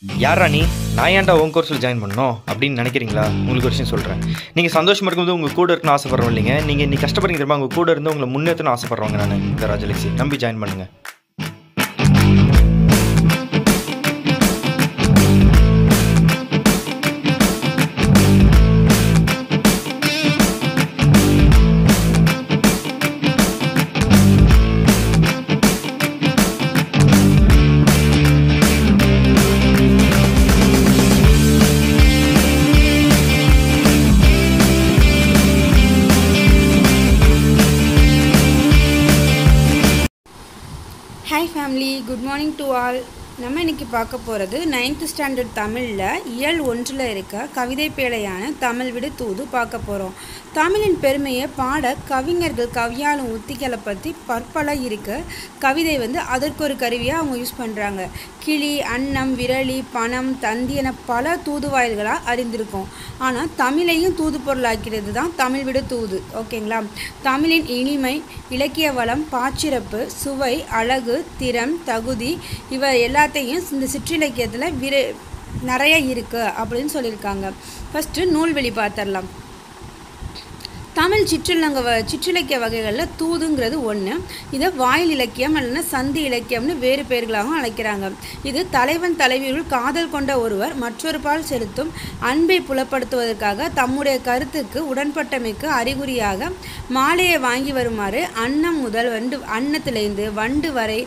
யாரா நீ நான் ஏன்டா உன் கோர்ஸில் ஜாயின் பண்ணணும் அப்படின்னு நினைக்கிறீங்களா உங்களுக்கு ஒரு விஷயம் சொல்கிறேன் நீங்கள் சந்தோஷமாக இருக்கும்போது உங்கள் கூட இருக்கணும்னு ஆசைப்படுறோம் இல்லைங்க நீங்கள் இன்னைக்கு கஷ்டப்படுறீங்க தெரியுமா உங்கள் கூட இருந்து உங்களை முன்னேற்றணும் ஆசைப்படுறவங்க நான் இந்த ராஜலட்சுமி நம்பி ஜாயின் பண்ணுங்கள் hi family good morning to all நம்ம இன்னைக்கு பார்க்க போகிறது நைன்த் ஸ்டாண்டர்ட் தமிழில் இயல் ஒன்றில் இருக்க கவிதை பேழையான தமிழ் விடு தூது பார்க்க போகிறோம் தமிழின் பெருமையை பாட கவிஞர்கள் கவியாலும் உத்திகளை பற்றி பற்பல இருக்கு கவிதை வந்து அதற்கு ஒரு கருவியாக அவங்க யூஸ் பண்ணுறாங்க கிளி அன்னம் விரலி பணம் தந்தி என பல தூதுவாயில்களாக அறிந்திருக்கோம் ஆனால் தமிழையும் தூது பொருளாக்கிறது தான் தமிழ் விடு தூது ஓகேங்களா தமிழின் இனிமை இலக்கிய வளம் பாச்சிறப்பு சுவை அழகு திறம் தகுதி இவை எல்லாத்தையும் இந்த சிற்றிலக்கியத்தில் விர நிறைய இருக்குது அப்படின்னு சொல்லியிருக்காங்க ஃபஸ்ட்டு நூல்வெளி பார்த்துடலாம் தமிழ் சிற்றிலங்க வ சிற்றிலக்கிய வகைகளில் தூதுங்கிறது ஒன்று இதை வாயில் இலக்கியம் இல்லைன்னா சந்தி இலக்கியம்னு வேறு பெயர்களாகவும் அழைக்கிறாங்க இது தலைவன் தலைவியுள் காதல் கொண்ட ஒருவர் மற்றொரு பால் செலுத்தும் அன்பை புலப்படுத்துவதற்காக தம்முடைய கருத்துக்கு உடன்பட்டமைக்கு அறிகுறியாக மாலையை வாங்கி வருமாறு அன்னம் முதல் வண்டு அன்னத்திலேருந்து வண்டு வரை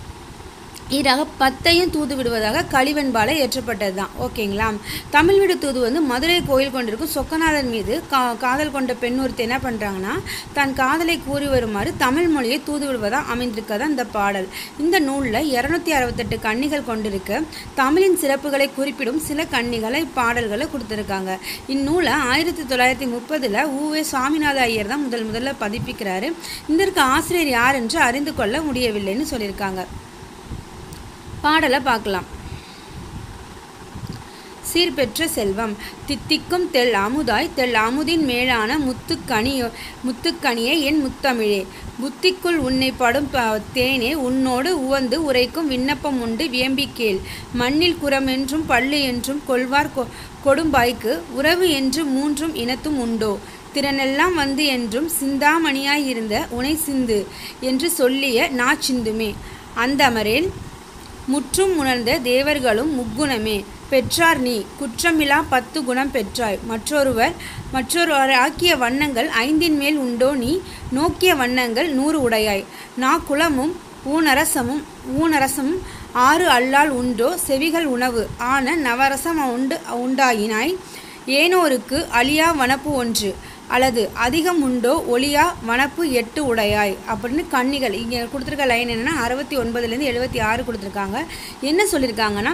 ஈராக பத்தையும் தூது விடுவதாக கலிவெண்பால ஏற்றப்பட்டது தான் ஓகேங்களா தமிழ் வீடு தூது வந்து மதுரை கோயில் கொண்டிருக்கும் சொக்கநாதன் மீது கா காதல் கொண்ட பெண் ஒருத்தி என்ன பண்ணுறாங்கன்னா தன் காதலை கூறி வருமாறு தமிழ் மொழியை தூது விடுவதாக அமைந்திருக்கதான் இந்த பாடல் இந்த நூலில் இரநூத்தி அறுபத்தெட்டு கன்னிகள் கொண்டிருக்க தமிழின் சிறப்புகளை குறிப்பிடும் சில கன்னிகளை பாடல்களை கொடுத்துருக்காங்க இந்நூலை ஆயிரத்தி தொள்ளாயிரத்தி முப்பதில் ஊவே சாமிநாத ஐயர் தான் முதல் முதல்ல பதிப்பிக்கிறாரு இதற்கு ஆசிரியர் யார் என்று அறிந்து கொள்ள முடியவில்லைன்னு சொல்லியிருக்காங்க பாடலை பார்க்கலாம் சீர்பெற்ற செல்வம் தித்திக்கும் தெள் அமுதாய் தெள் அமுதின் மேலான முத்துக்கனி முத்துக்கனியே என் முத்தமிழே புத்திக்குள் உன்னை படும் ப- தேனே உன்னோடு உவந்து உரைக்கும் விண்ணப்பம் உண்டு வியம்பி கேள் மண்ணில் குரம் என்றும் பள்ளு என்றும் கொள்வார் கொ- கொடும்பாய்க்கு உறவு என்று மூன்றும் இனத்தும் உண்டோ திறனெல்லாம் வந்து என்றும் சிந்தாமணியாயிருந்த உனை சிந்து என்று சொல்லிய நா சிந்துமே அந்தமரில் முற்றும் உணர்ந்த தேவர்களும் முக்குணமே பெற்றார் நீ குற்றமிலா பத்து குணம் பெற்றாய் மற்றொருவர் மற்றொருவர் ஆக்கிய வண்ணங்கள் ஐந்தின் மேல் உண்டோ நீ நோக்கிய வண்ணங்கள் நூறு உடையாய் நா குலமும் ஊனரசமும் ஊனரசமும் ஆறு அல்லால் உண்டோ செவிகள் உணவு ஆன நவரசம் உண்டு உண்டாயினாய் ஏனோருக்கு அழியா வனப்பு ஒன்று அல்லது அதிகம் உண்டோ ஒளியா வனப்பு எட்டு உடையாய் அப்படின்னு கன்னிகள் இங்கே கொடுத்துருக்க லைன் என்னன்னா அறுபத்தி ஒன்பதுலேருந்து எழுபத்தி ஆறு கொடுத்துருக்காங்க என்ன சொல்லியிருக்காங்கன்னா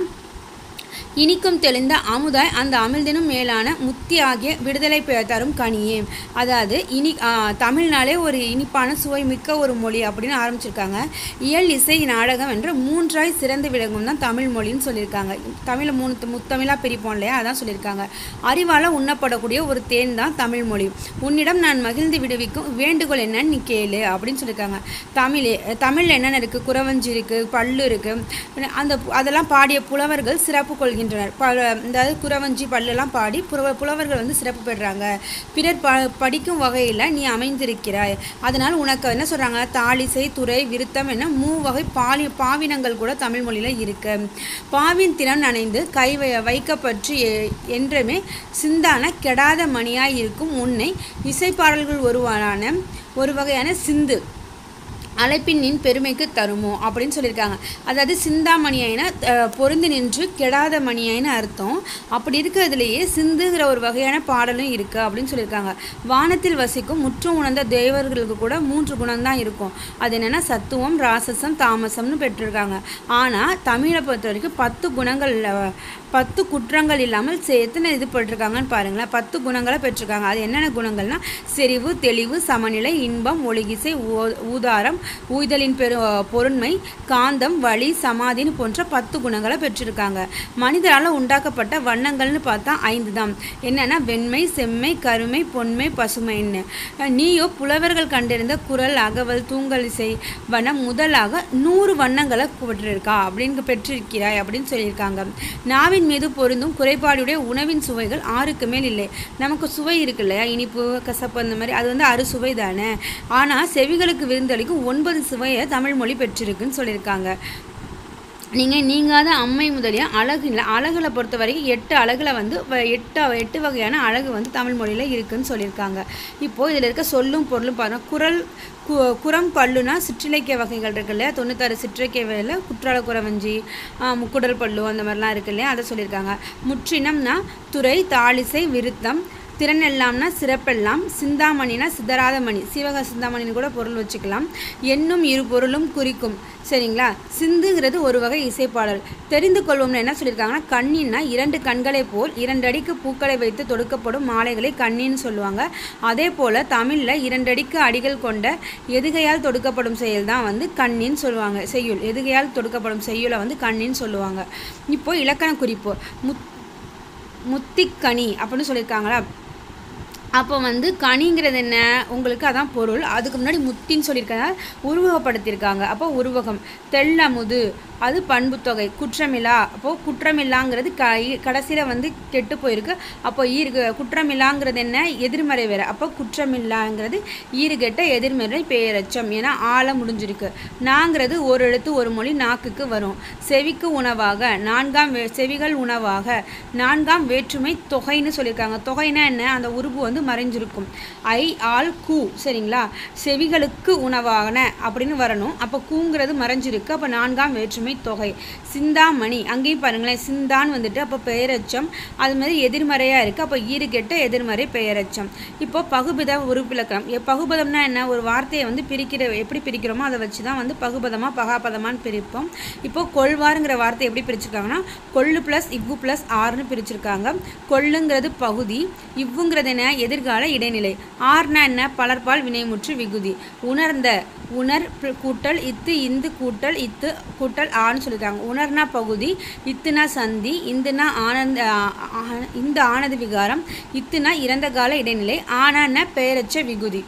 இனிக்கும் தெளிந்த அமுதாய் அந்த அமிழ்தினும் மேலான முத்தி ஆகிய விடுதலை பெ- தரும் கனியே அதாவது இனி ஆ, தமிழ்னாலே ஒரு இனிப்பான சுவை மிக்க ஒரு மொழி அப்படின்னு ஆரம்பிச்சிருக்காங்க இயல் இசை நாடகம் என்ற மூன்றாய் சிறந்து விளங்கும் தான் தமிழ் மொழின்னு சொல்லியிருக்காங்க தமிழை மூணு முத்தமிழாக பிரிப்போம் இல்லையா அதான் சொல்லியிருக்காங்க அறிவால் உண்ணப்படக்கூடிய ஒரு தேன் தான் தமிழ் மொழி உன்னிடம் நான் மகிழ்ந்து விடுவிக்கும் வேண்டுகோள் என்னன்னு நீ கேளு அப்படின்னு சொல்லியிருக்காங்க தமிழே தமிழில் என்னென்ன இருக்குது குறவஞ்சி இருக்குது பல்லு இருக்குது அந்த அதெல்லாம் பாடிய புலவர்கள் சிறப்பு கொள்கின்றனர் பல அதாவது குறவஞ்சி பல்லெல்லாம் பாடி புலவ புலவர்கள் வந்து சிறப்பு பெறுறாங்க பிறர் ப படிக்கும் வகையில் நீ அமைந்திருக்கிறாய் அதனால் உனக்கு என்ன சொல்கிறாங்க தாளிசை துறை விருத்தம் என மூவகை பாலி பாவினங்கள் கூட தமிழ் மொழியில் இருக்கு பாவின் திறன் நனைந்து கை வை- வைக்கப்பற்றி எ- என்றுமே சிந்தான கெடாத மணியாய் இருக்கும் உன்னை இசைப்பாடல்கள் ஒருவரான ஒரு வகையான சிந்து அழைப்பின் நின் பெருமைக்கு தருமோ அப்படின்னு சொல்லியிருக்காங்க அதாவது சிந்தாமணியாயின அஹ், பொருந்தி நின்று கெடாத மணியாயின்னு அர்த்தம் அப்படி இருக்கிறதுலையே சிந்துங்கிற ஒரு வகையான பாடலும் இருக்குது அப்படின்னு சொல்லியிருக்காங்க வானத்தில் வசிக்கும் முற்றும் உணர்ந்த தேவர்களுக்கு கூட மூன்று குணம் தான் இருக்கும் அது என்னென்னா சத்துவம் ராசசம் தாமசம்னு பெற்றிருக்காங்க ஆனால் தமிழை பொறுத்த வரைக்கும் பத்து குணங்கள் அஹ், பத்து குற்றங்கள் இல்லாமல் சே- எத்தனை இது பெற்றிருக்காங்கன்னு பாருங்களேன் பத்து குணங்களை பெற்றிருக்காங்க அது என்னென்ன குணங்கள்னா செறிவு தெளிவு சமநிலை இன்பம் ஒளிகிசை ஊ- ஊதாரம் ஊய்தலின் பெரு பொருண்மை காந்தம் வலி சமாதின்னு போன்ற பத்து குணங்களை பெற்றிருக்காங்க மனிதரால் உண்டாக்கப்பட்ட வண்ணங்கள்னு பார்த்தா ஐந்து தான் என்னென்னா வெண்மை செம்மை கருமை பொன்மை பசுமைன்னு நீயோ புலவர்கள் கண்டிருந்த குரல் அகவல் தூங்கல் இசை வண்ணம் முதலாக நூறு வண்ணங்களை பெற்றிருக்கா அப்படின்னு பெற்றிருக்கிறாய் அப்படின்னு சொல்லியிருக்காங்க நாவின் மீது பொருந்தும் குறைபாடுடைய உணவின் சுவைகள் ஆறுக்கு மேல் இல்லை நமக்கு சுவை இருக்கு இல்லையா இனிப்பு கசப்பு அந்த மாதிரி அது வந்து அறுசுவை தானே ஆனால் செவிகளுக்கு விருந்தளிக்கும் ஒன்பது சுவையை தமிழ் மொழி பெற்றிருக்குன்னு சொல்லியிருக்காங்க நீங்கள் நீங்காத அம்மை முதலிய அழகில் அழகுல பொறுத்த வரைக்கும் எட்டு அழகுல வந்து வ- எட்டு எட்டு வகையான அழகு வந்து தமிழ் மொழியில் இருக்குன்னு சொல்லியிருக்காங்க இப்போது இதில் இருக்க சொல்லும் பொருளும் பாருங்கள் குரல் கு குரம் பல்லுனா சிற்றிலக்கிய வகைகள் இருக்கு இல்லையா தொண்ணூத்தாறு சிற்றிலக்கிய வகையில் குற்றால குறவஞ்சி ஆ, முக்குடல் பல்லு அந்த மாதிரிலாம் இருக்கு இல்லையா அதை சொல்லியிருக்காங்க முற்றினம்னா துறை தாளிசை விருத்தம் திறனெல்லாம்னா சிறப்பெல்லாம் சிந்தாமணினா சிதறாத மணி சிவக சிந்தாமணின்னு கூட பொருள் வச்சுக்கலாம் என்னும் இரு பொருளும் குறிக்கும் சரிங்களா சிந்துங்கிறது ஒரு வகை இசைப்பாடல் தெரிந்து கொள்வோம்னு என்ன சொல்லியிருக்காங்கன்னா கண்ணின்னா இரண்டு கண்களைப் போல் இரண்டு அடிக்கு பூக்களை வைத்து தொடுக்கப்படும் மாலைகளை கண்ணின்னு சொல்லுவாங்க அதே போல் தமிழில் இரண்டடிக்கு அடிகள் கொண்ட எதுகையால் தொடுக்கப்படும் செயல் தான் வந்து கண்ணின்னு சொல்லுவாங்க செய்யுள் எதுகையால் தொடுக்கப்படும் செய்யுளை வந்து கண்ணின்னு சொல்லுவாங்க இப்போ இலக்கண குறிப்பு முத் முத்திக்கனி அப்படின்னு சொல்லியிருக்காங்களா அப்போ வந்து கனிங்கிறது என்ன உங்களுக்கு அதான் பொருள் அதுக்கு முன்னாடி முத்தின்னு சொல்லியிருக்காங்க உருவகப்படுத்தியிருக்காங்க அப்போ உருவகம் தெள்ளமுது அது பண்புத்தொகை குற்றமில்லா அப்போது குற்றமில்லாங்கிறது க கடைசியில் வந்து கெட்டு போயிருக்கு அப்போ ஈரு குற்றமில்லாங்கிறது என்ன எதிர்மறை வேறு அப்போ குற்றமில்லாங்கிறது ஈறுகெட்ட எதிர்மறை பெயரச்சம் ஏன்னா ஆழ முடிஞ்சிருக்கு நாங்கிறது ஒரு எழுத்து ஒரு மொழி நாக்குக்கு வரும் செவிக்கு உணவாக நான்காம் வே- செவிகள் உணவாக நான்காம் வேற்றுமை தொகைன்னு சொல்லியிருக்காங்க தொகைனா என்ன அந்த உருபு வந்து மறைஞ்சிருக்கும் ஐ ஆல் கூ சரிங்களா செவிகளுக்கு உணவான அப்படின்னு வரணும் அப்போ கூங்கிறது மறைஞ்சிருக்கு அப்போ நான்காம் வேற்றுமை தொகை சிந்தாமணி அங்கேயும் பாருங்களேன் சிந்தான்னு வந்துட்டு அப்போ பெயரச்சம் அது மாதிரி எதிர்மறையாக இருக்குது அப்போ ஈறுகெட்ட எதிர்மறை பெயரச்சம் இப்போ பகுபித உறுப்பிலக்கணம் எ- பகுபதம்னா என்ன ஒரு வார்த்தையை வந்து பிரிக்கிற எப்படி பிரிக்கிறோமோ அதை வச்சு தான் வந்து பகுபதமா பகாபதமான்னு பிரிப்போம் இப்போ கொள்வாருங்கிற வார்த்தை எப்படி பிரிச்சிருக்காங்கன்னா கொள்ளு ப்ளஸ் இவ்வு ப்ளஸ் ஆறுன்னு பிரிச்சிருக்காங்க கொள்ளுங்கிறது பகுதி இவ்வுங்கிறது என்ன எதிர்கால இடைநிலை ஆறுனா என்ன பலர்பால் வினைமுற்று விகுதி உணர்ந்த உணர் pl- கூட்டல் இத்து இந்து கூட்டல் இத்து கூட்டல் ஆன்னு சொல்லியிருக்காங்க உணர்னா பகுதி இத்துனா சந்தி இந்துனா ஆனந்த ஆ- ஆ- இந்த ஆனது விகாரம் இத்துனா இறந்த கால இடைநிலை ஆனான பெயரச்ச விகுதி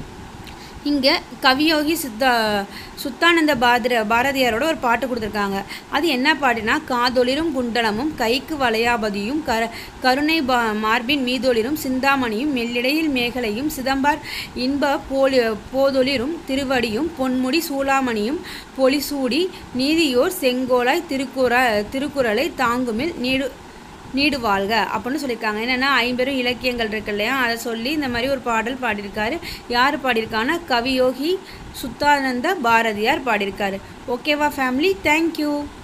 இங்கே கவியோகி சுத்தா சுத்தானந்த பாதிர பாரதியாரோட ஒரு பாட்டு கொடுத்துருக்காங்க அது என்ன பாட்டுனா காதொளிரும் குண்டலமும் கைக்கு வளையாபதியும் கர கருணை பா மார்பின் மீதொளிரும் சிந்தாமணியும் மெல்லிடையில் மேகலையும் சிதம்பார் இன்ப போலி போதொளிரும் திருவடியும் பொன்முடி சூளாமணியும் பொலிசூடி நீதியோர் செங்கோலாய் திருக்குற திருக்குறளை தாங்குமில் நீடு நீடு வாழ்க அப்படின்னு சொல்லியிருக்காங்க என்னென்னா ஐம்பெரும் இலக்கியங்கள் இருக்கு இல்லையா அதை சொல்லி இந்த மாதிரி ஒரு பாடல் பாடியிருக்காரு யார் பாடியிருக்காங்கன்னா கவியோகி சுத்தானந்த பாரதியார் பாடியிருக்காரு ஓகேவா ஃபேமிலி தேங்க்யூ